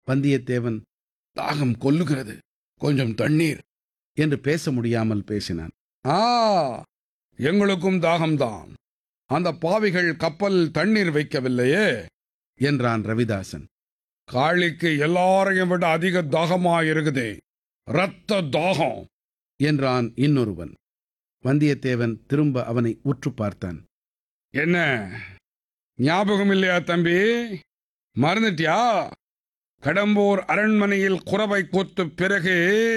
வந்தியத்தேவன் தாகம் கொல்லுகிறது கொஞ்சம் தண்ணீர் என்று பேச முடியாமல் பேசினான் ஆ எங்களுக்கும் தாகம்தான் அந்த பாவிகள் கப்பல் தண்ணீர் வைக்கவில்லையே என்றான் ரவிதாசன் காளிக்கு எல்லாரையும் விட அதிக தாகமாயிருக்குதே ரத்த தாகம் என்றான் இன்னொருவன் வந்தியத்தேவன் திரும்ப அவனை உற்று பார்த்தான் என்ன ஞாபகம் இல்லையா தம்பி மறந்துட்டியா கடம்பூர் அரண்மனையில் குறவை கொத்து பிறகு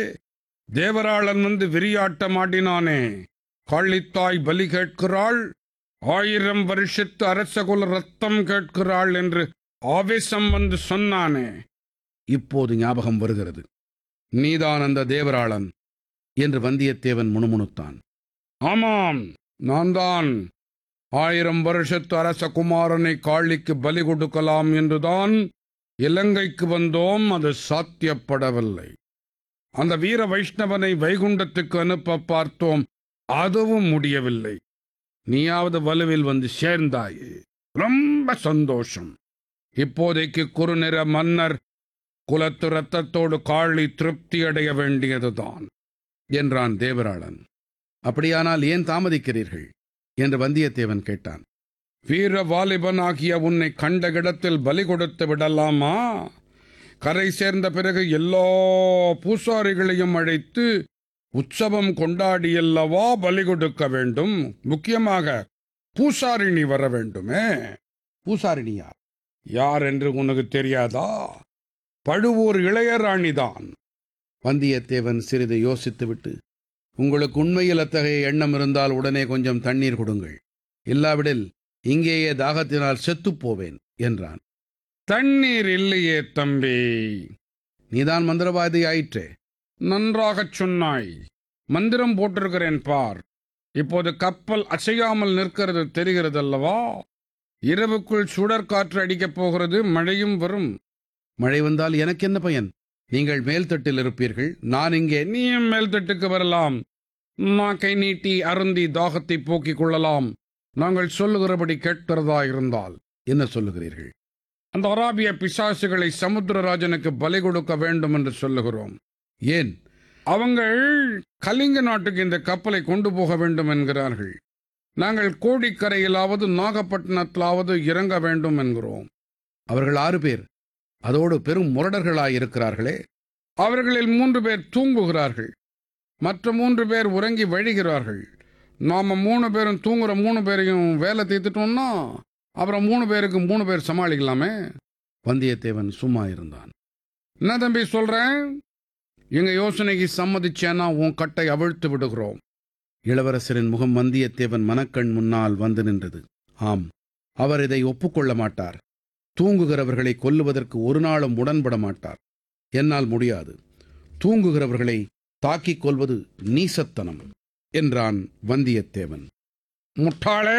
தேவராளன் வந்து விரியாட்டம் ஆடினானே காளித்தாய் பலி கேட்கிறாள் ஆயிரம் வருஷத்து அரசகுல ரத்தம் கேட்கிறாள் என்று ஆவேசம் வந்து சொன்னானே இப்போது ஞாபகம் வருகிறது நீதான் அந்த தேவராளன் என்று வந்தியத்தேவன் முணுமுணுத்தான் ஆமாம் நான் தான் ஆயிரம் வருஷத்து அரச குமாரனை காளிக்கு பலி கொடுக்கலாம் என்றுதான் இலங்கைக்கு வந்தோம் அது சாத்தியப்படவில்லை அந்த வீர வைஷ்ணவனை வைகுண்டத்துக்கு அனுப்ப பார்த்தோம் அதுவும் முடியவில்லை நீயாவது வலுவில் வந்து சேர்ந்தாயே ரொம்ப சந்தோஷம் இப்போதைக்கு குறுநிற மன்னர் குலத்து ரத்தத்தோடு காளி திருப்தி அடைய வேண்டியதுதான் என்றான் தேவராளன் அப்படியானால் ஏன் தாமதிக்கிறீர்கள் என்று வந்தியத்தேவன் கேட்டான் வீர வாலிபன் ஆகிய உன்னை கண்ட இடத்தில் பலி கொடுத்து விடலாமா கரை சேர்ந்த பிறகு எல்லா பூசாரிகளையும் அழைத்து உற்சவம் கொண்டாடியல்லவா பலி கொடுக்க வேண்டும் முக்கியமாக பூசாரிணி வர வேண்டுமே பூசாரிணியா யார் என்று உனக்கு தெரியாதா பழுவூர் இளையராணிதான் வந்தியத்தேவன் சிறிது யோசித்துவிட்டு உங்களுக்கு உண்மையில் அத்தகைய எண்ணம் இருந்தால் உடனே கொஞ்சம் தண்ணீர் கொடுங்கள் இல்லாவிடில் இங்கேயே தாகத்தினால் செத்துப் போவேன் என்றான் தண்ணீர் இல்லையே தம்பி நீதான் மந்திரவாதி ஆயிற்றே நன்றாகச் சொன்னாய் மந்திரம் போட்டிருக்கிறேன் பார் இப்போது கப்பல் அசையாமல் நிற்கிறது தெரிகிறதல்லவா இரவுக்குள் சுடற்காற்று அடிக்கப் போகிறது மழையும் வரும் மழை வந்தால் எனக்கு என்ன பயன் நீங்கள் மேல்தட்டில் இருப்பீர்கள் நான் இங்கே நீயும் மேல்தட்டுக்கு வரலாம் நாக்கை நீட்டி அருந்தி தாகத்தை போக்கிக் கொள்ளலாம் நாங்கள் சொல்லுகிறபடி கேட்கிறதா இருந்தால் என்ன சொல்லுகிறீர்கள் அந்த அராபிய பிசாசுகளை சமுத்திரராஜனுக்கு பலி கொடுக்க வேண்டும் என்று சொல்லுகிறோம் ஏன் அவங்கள் கலிங்க நாட்டுக்கு இந்த கப்பலை கொண்டு போக வேண்டும் என்கிறார்கள் நாங்கள் கோடிக்கரையிலாவது நாகப்பட்டினத்திலாவது இறங்க வேண்டும் என்கிறோம் அவர்கள் ஆறு பேர் அதோடு பெரும் முரடர்களாயிருக்கிறார்களே அவர்களில் மூன்று பேர் தூங்குகிறார்கள் மற்ற மூன்று பேர் உறங்கி வழிகிறார்கள் நாம மூணு பேரும் தூங்குற மூணு பேரையும் வேலை தீர்த்துட்டோம்னா அப்புறம் மூணு பேருக்கு மூணு பேர் சமாளிக்கலாமே வந்தியத்தேவன் சும்மா இருந்தான் என்ன தம்பி சொல்றேன் எங்க யோசனைக்கு சம்மதிச்சேன்னா உன் கட்டை அவிழ்த்து விடுகிறோம் இளவரசரின் முகம் வந்தியத்தேவன் மனக்கண் முன்னால் வந்து நின்றது ஆம் அவர் இதை ஒப்புக்கொள்ள மாட்டார் தூங்குகிறவர்களை கொல்லுவதற்கு ஒரு நாளும் உடன்பட மாட்டார் என்னால் முடியாது தூங்குகிறவர்களை தாக்கிக் கொல்வது நீசத்தனம் என்றான் வந்தியத்தேவன் முட்டாளே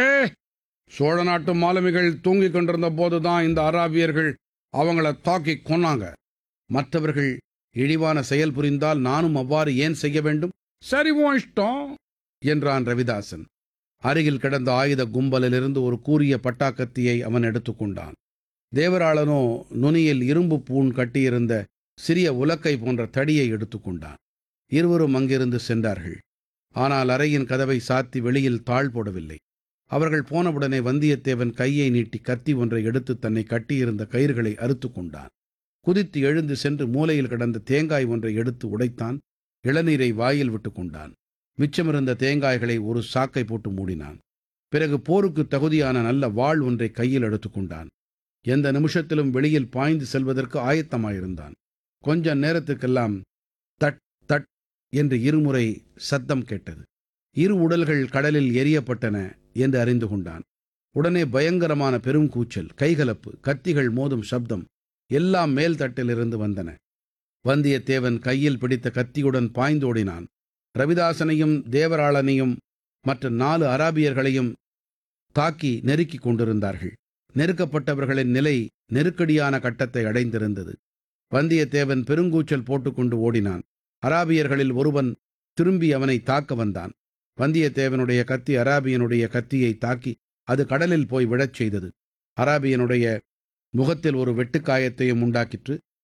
சோழ நாட்டு மாலுமிகள் தூங்கிக் கொண்டிருந்த போதுதான் இந்த அராபியர்கள் அவங்கள தாக்கி கொன்னாங்க மற்றவர்கள் இழிவான செயல் புரிந்தால் நானும் அவ்வாறு ஏன் செய்ய வேண்டும் சரி உன் இஷ்டம் என்றான் ரவிதாசன் அருகில் கிடந்த ஆயுத கும்பலிலிருந்து ஒரு கூரிய பட்டாக்கத்தியை அவன் எடுத்துக்கொண்டான் தேவராளனோ நுனியில் இரும்பு பூண் கட்டியிருந்த சிறிய உலக்கை போன்ற தடியை எடுத்துக்கொண்டான் இருவரும் அங்கிருந்து சென்றார்கள் ஆனால் அறையின் கதவை சாத்தி வெளியில் தாழ் போடவில்லை அவர்கள் போனவுடனே வந்தியத்தேவன் கையை நீட்டி கத்தி ஒன்றை எடுத்து தன்னை கட்டியிருந்த கயிறுகளை அறுத்து கொண்டான் குதித்து எழுந்து சென்று மூலையில் கிடந்த தேங்காய் ஒன்றை எடுத்து உடைத்தான் இளநீரை வாயில் விட்டு கொண்டான் மிச்சமிருந்த தேங்காய்களை ஒரு சாக்கை போட்டு மூடினான் பிறகு போருக்கு தகுதியான நல்ல வாள் ஒன்றை கையில் எடுத்துக்கொண்டான் எந்த நிமிஷத்திலும் வெளியில் பாய்ந்து செல்வதற்கு ஆயத்தமாயிருந்தான் கொஞ்ச நேரத்துக்கெல்லாம் தட் தட் என்று இருமுறை சத்தம் கேட்டது இரு உடல்கள் கடலில் எரியப்பட்டன என்று அறிந்து கொண்டான் உடனே பயங்கரமான பெருங்கூச்சல் கைகலப்பு கத்திகள் மோதும் சப்தம் எல்லாம் மேல் தட்டிலிருந்து வந்தன வந்தியத்தேவன் கையில் பிடித்த கத்தியுடன் பாய்ந்தோடினான் ரவிதாசனையும் தேவராளனையும் மற்ற நாலு அராபியர்களையும் தாக்கி நெருக்கிக் கொண்டிருந்தார்கள் நெருக்கப்பட்டவர்களின் நிலை நெருக்கடியான கட்டத்தை அடைந்திருந்தது வந்தியத்தேவன் பெருங்கூச்சல் போட்டுக்கொண்டு ஓடினான் அராபியர்களில் ஒருவன் திரும்பி அவனை தாக்க வந்தான் வந்தியத்தேவனுடைய கத்தி அராபியனுடைய கத்தியை தாக்கி அது கடலில் போய் விழச் செய்தது அராபியனுடைய முகத்தில் ஒரு வெட்டுக்காயத்தையும் உண்டாக்கிற்று